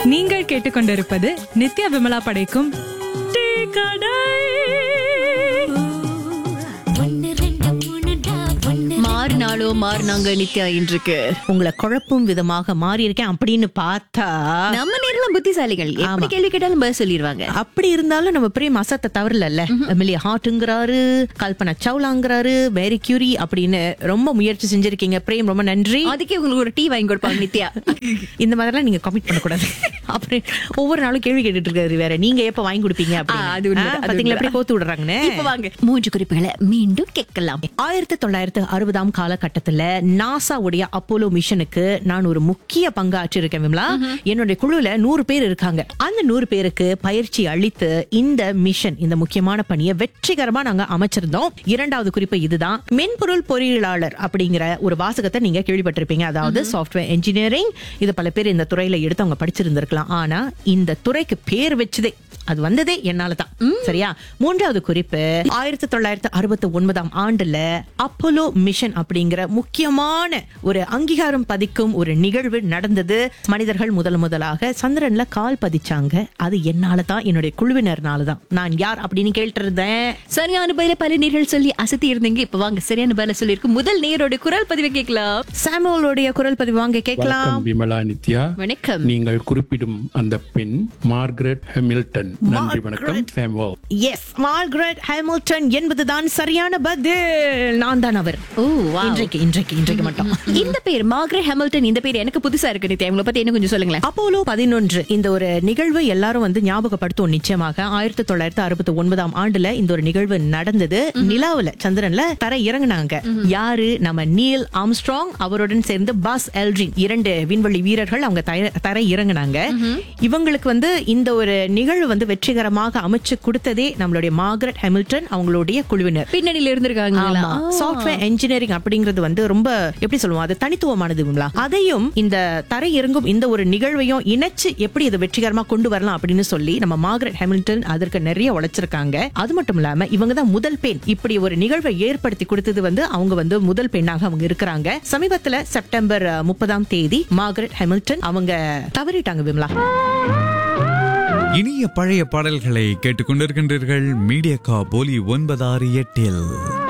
நீங்கள் கேட்டுக்கொண்டிருப்பது நித்யா விமலா படைக்கும் டீ கடை மாறினாலோ மாறினாங்க நித்யா இன்றைக்கு உங்களை குழப்பும் விதமாக மாறி இருக்கேன் அப்படின்னு பார்த்தா நம்ம நேரம் புத்திசாலிகள் எப்படி கேள்வி கேட்டாலும் பதில் சொல்லிடுவாங்க அப்படி இருந்தாலும் நம்ம பிரேம் அசத்த தவறல எமிலி ஹார்ட்டுங்கிறாரு கல்பனா சவுலாங்கிறாரு மேரி கியூரி அப்படின்னு ரொம்ப முயற்சி செஞ்சிருக்கீங்க பிரேம் ரொம்ப நன்றி அதுக்கே உங்களுக்கு ஒரு டீ வாங்கி கொடுப்பாங்க நித்யா இந்த மாதிரிலாம் நீங்க கமிட் பண்ணக்கூடாது அப்படி ஒவ்வொரு நாளும் கேள்வி கேட்டுட்டு இருக்காரு வேற நீங்க எப்ப வாங்கி கொடுப்பீங்க ஆ, அது அப்படின்னு. உண்மைதான், ஆ, அது பாத்தீங்களா எப்படி உண்மைதான். கோத்து விடுறாங்கன்னு இப்ப வாங்க மூன்று குறிப்புகளை மீண்டும் கேட்கலாம் ஆயிரத்தி தொள்ளாயிரத்தி அறுபதாம் காலகட்டத்துல நாசாவுடைய அப்போலோ மிஷனுக்கு நான் ஒரு முக்கிய பங்காற்றி இருக்கேன் விமலா என்னுடைய குழுல நூறு பேர் இருக்காங்க அந்த நூறு பேருக்கு பயிற்சி அளித்து இந்த மிஷன் இந்த முக்கியமான பணியை வெற்றிகரமா நாங்க அமைச்சிருந்தோம் இரண்டாவது குறிப்பு இதுதான் மென்பொருள் பொறியியலாளர் அப்படிங்கிற ஒரு வாசகத்தை நீங்க கேள்விப்பட்டிருப்பீங்க அதாவது சாஃப்ட்வேர் இன்ஜினியரிங் இது பல பேர் இந்த துறையில எடுத்து அவங்க படிச்சிருந்திருக்கலாம் ஆனா இந்த துறைக்கு பேர் வச்சதே அது வந்ததே என்னாலதான் சரியா மூன்றாவது குறிப்பு ஆயிரத்தி தொள்ளாயிரத்தி அறுபத்தி ஒன்பதாம் ஆண்டுல அப்போலோ மிஷன் அப்படிங்கிற முக்கியமான ஒரு அங்கீகாரம் பதிக்கும் ஒரு நிகழ்வு நடந்தது மனிதர்கள் முதல் முதலாக சந்திரன்ல கால் பதிச்சாங்க அது என்னாலதான் என்னுடைய குழுவினர்னால தான் நான் யார் அப்படின்னு கேட்டு இருந்தேன் சரியான பதில பல நேர்கள் சொல்லி அசத்தி இருந்தீங்க இப்ப வாங்க சரியான பதில சொல்லியிருக்கு முதல் நேரோட குரல் பதிவை கேட்கலாம் சாமுவலோடைய குரல் பதிவு வாங்க கேட்கலாம் வணக்கம் விமலா நித்யா வணக்கம் நீங்கள் குறிப்பிடும் அந்த பெண் மார்கரெட் ஹெமில்டன் நன்றி வணக்கம் சாமுவல் எஸ் மார்கரெட் ஹேமில்டன் என்பதுதான் சரியான பதில் நான் தான் அவர் ஓ wow. இன்றைக்கு இன்றைக்கு இன்றைக்கு மட்டும் இந்த பேர் மார்கரெட் ஹெமில்டன் இந்த பேர் எனக்கு புதுசா இருக்கு நித்யா உங்களை பத்தி என்ன கொஞ்சம் சொல்லுங்களேன் அப்போலோ பதினொன்று இந்த ஒரு நிகழ்வு எல்லாரும் வந்து ஞாபகப்படுத்தும் நிச்சயமாக ஆயிரத்தி தொள்ளாயிரத்தி அறுபத்தி ஒன்பதாம் ஆண்டுல இந்த ஒரு நிகழ்வு நடந்தது நிலாவுல சந்திரன்ல தர இறங்குனாங்க யாரு நம்ம நீல் ஆம்ஸ்ட்ராங் அவருடன் சேர்ந்து பாஸ் எல்ட்ரின் இரண்டு விண்வெளி வீரர்கள் அவங்க தர- தர இறங்குனாங்க இவங்களுக்கு வந்து இந்த ஒரு நிகழ்வு வந்து வெற்றிகரமாக அமைச்சு கொடுத்ததே நம்மளுடைய மார்கரெட் ஹெமில்டன் அவங்களுடைய குழுவினர் பின்னணியில இருந்திருக்காங்களா ஆமா சாஃப்ட்வேர் இன்ஜினியரிங் அப்படிங்கிறது வந்து ரொம்ப எப்படி சொல்லுவோம் அது தனித்துவமானது விமலா அதையும் இந்த தரை இறங்கும் இந்த ஒரு நிகழ்வையும் இணைச்சு எப்படி இதை வெற்றிகரமா கொண்டு வரலாம் அப்படின்னு சொல்லி நம்ம மார்கரெட் ஹெமில்டன் அதற்கு நிறைய உழைச்சிருக்காங்க அது மட்டும் இல்லாம இவங்க தான் முதல் பெண் இப்படி ஒரு நிகழ்வை ஏற்படுத்தி கொடுத்தது வந்து அவங்க வந்து முதல் பெண்ணாக அவங்க இருக்கிறாங்க சமீபத்துல செப்டம்பர் அஹ், முப்பதாம் தேதி மார்கரெட் ஹெமில்டன் அவங்க தவறிட்டாங்க விமலா இனிய பழைய பாடல்களை கேட்டுக்கொண்டிருக்கின்றீர்கள் மீடியா கா போலி ஒன்பதாறு எட்டில்